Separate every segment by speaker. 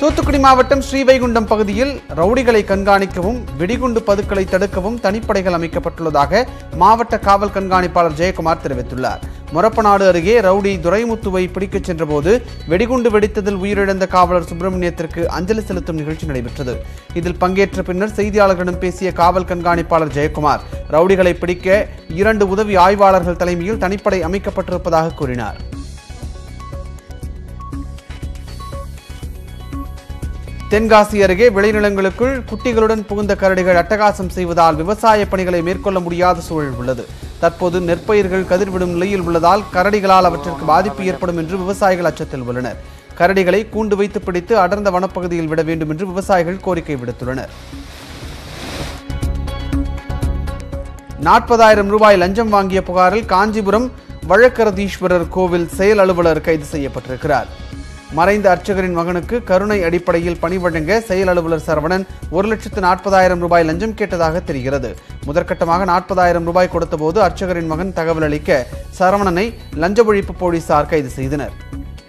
Speaker 1: தூத்துக்குடி மாவட்டம் ஸ்ரீவைகுண்டம் பகுதியில் ரவுடிகளை கண்காணிக்கவும் வெடிகுண்டு பதுக்களை தடுக்கவும் தனிப்படைகள் அமைக்கப்பட்டுள்ளதாக மாவட்ட காவல் கண்காணிப்பாளர் ஜெயக்குமார் தெரிவித்துள்ளார் மொரப்பநாடு அருகே ரவுடி துரைமுத்துவை பிடிக்கச் சென்றபோது வெடிகுண்டு வெடித்ததில் உயிரிழந்த காவலர் சுப்பிரமணியத்திற்கு அஞ்சலி செலுத்தும் நிகழ்ச்சி நடைபெற்றது இதில் பங்கேற்ற பின்னர் செய்தியாளர்களிடம் பேசிய காவல் கண்காணிப்பாளர் ஜெயக்குமார் ரவுடிகளை பிடிக்க இரண்டு உதவி ஆய்வாளர்கள் தலைமையில் தனிப்படை அமைக்கப்பட்டிருப்பதாக கூறினார் தென்காசி அருகே விளைநிலங்களுக்குள் குட்டிகளுடன் புகுந்த கரடிகள் அட்டகாசம் செய்வதால் விவசாய பணிகளை மேற்கொள்ள முடியாத சூழல் உள்ளது தற்போது நெற்பயிர்கள் கதிர்விடும் நிலையில் உள்ளதால் கரடிகளால் அவற்றிற்கு பாதிப்பு ஏற்படும் என்று விவசாயிகள் அச்சத்தில் உள்ளனர் கரடிகளை கூண்டு வைத்து பிடித்து அடர்ந்த வனப்பகுதியில் விட வேண்டும் என்று விவசாயிகள் கோரிக்கை விடுத்துள்ளனர் நாற்பதாயிரம் ரூபாய் லஞ்சம் வாங்கிய புகாரில் காஞ்சிபுரம் வழக்கரதீஸ்வரர் கோவில் செயல் அலுவலர் கைது செய்யப்பட்டிருக்கிறார் மறைந்த அர்ச்சகரின் மகனுக்கு கருணை அடிப்படையில் பணி வழங்க செயல் அலுவலர் சரவணன் ஒரு லட்சத்து நாற்பதாயிரம் ரூபாய் லஞ்சம் கேட்டதாக தெரிகிறது முதற்கட்டமாக நாற்பதாயிரம் ரூபாய் கொடுத்தபோது அர்ச்சகரின் மகன் தகவல் அளிக்க சரவணனை லஞ்ச ஒழிப்பு போலீசார் கைது செய்தனர்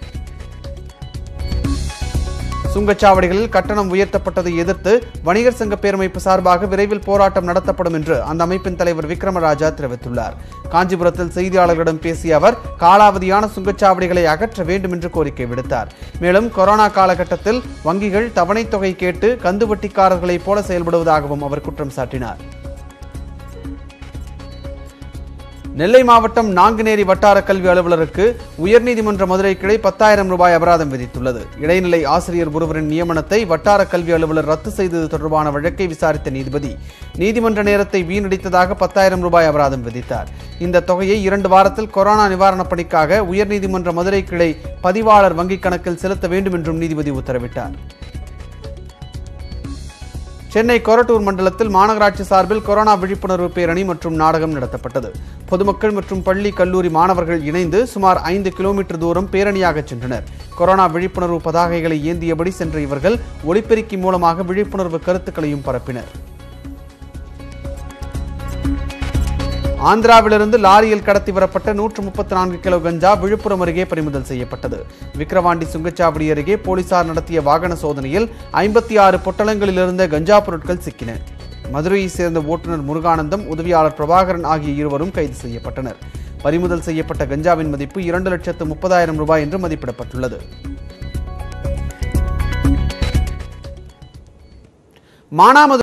Speaker 1: சுங்கச்சாவடிகளில் கட்டணம் உயர்த்தப்பட்டதை எதிர்த்து வணிகர் சங்க பேரமைப்பு சார்பாக விரைவில் போராட்டம் நடத்தப்படும் என்று அந்த அமைப்பின் தலைவர் விக்ரமராஜா தெரிவித்துள்ளார் காஞ்சிபுரத்தில் செய்தியாளர்களிடம் பேசிய அவர் காலாவதியான சுங்கச்சாவடிகளை அகற்ற வேண்டும் என்று கோரிக்கை விடுத்தார் மேலும் கொரோனா காலகட்டத்தில் வங்கிகள் தவணைத் தொகை கேட்டு கந்துவட்டிக்காரர்களைப் போல செயல்படுவதாகவும் அவர் குற்றம் சாட்டினார் நெல்லை மாவட்டம் நாங்குநேரி வட்டார கல்வி அலுவலருக்கு உயர்நீதிமன்ற மதுரை கிளை பத்தாயிரம் ரூபாய் அபராதம் விதித்துள்ளது இடைநிலை ஆசிரியர் ஒருவரின் நியமனத்தை வட்டார கல்வி அலுவலர் ரத்து செய்தது தொடர்பான வழக்கை விசாரித்த நீதிபதி நீதிமன்ற நேரத்தை வீணடித்ததாக பத்தாயிரம் ரூபாய் அபராதம் விதித்தார் இந்த தொகையை இரண்டு வாரத்தில் கொரோனா நிவாரணப் பணிக்காக உயர்நீதிமன்ற மதுரை கிளை பதிவாளர் வங்கிக் கணக்கில் செலுத்த வேண்டும் என்றும் நீதிபதி உத்தரவிட்டார் சென்னை கொரட்டூர் மண்டலத்தில் மாநகராட்சி சார்பில் கொரோனா விழிப்புணர்வு பேரணி மற்றும் நாடகம் நடத்தப்பட்டது பொதுமக்கள் மற்றும் பள்ளி கல்லூரி மாணவர்கள் இணைந்து சுமார் ஐந்து கிலோமீட்டர் தூரம் பேரணியாக சென்றனர் கொரோனா விழிப்புணர்வு பதாகைகளை ஏந்தியபடி சென்ற இவர்கள் ஒலிபெருக்கி மூலமாக விழிப்புணர்வு கருத்துக்களையும் பரப்பினர் ஆந்திராவிலிருந்து லாரியில் கடத்தி வரப்பட்ட நூற்று முப்பத்தி நான்கு கிலோ கஞ்சா விழுப்புரம் அருகே பறிமுதல் செய்யப்பட்டது விக்கிரவாண்டி சுங்கச்சாவடி அருகே போலீசார் நடத்திய வாகன சோதனையில் ஐம்பத்தி ஆறு பொட்டலங்களில் இருந்த கஞ்சா பொருட்கள் சிக்கின மதுரையைச் சேர்ந்த ஓட்டுநர் முருகானந்தம் உதவியாளர் பிரபாகரன் ஆகிய இருவரும் கைது செய்யப்பட்டனர் பறிமுதல் செய்யப்பட்ட கஞ்சாவின் மதிப்பு இரண்டு லட்சத்து முப்பதாயிரம் ரூபாய் என்று மதிப்பிடப்பட்டுள்ளது மானாமது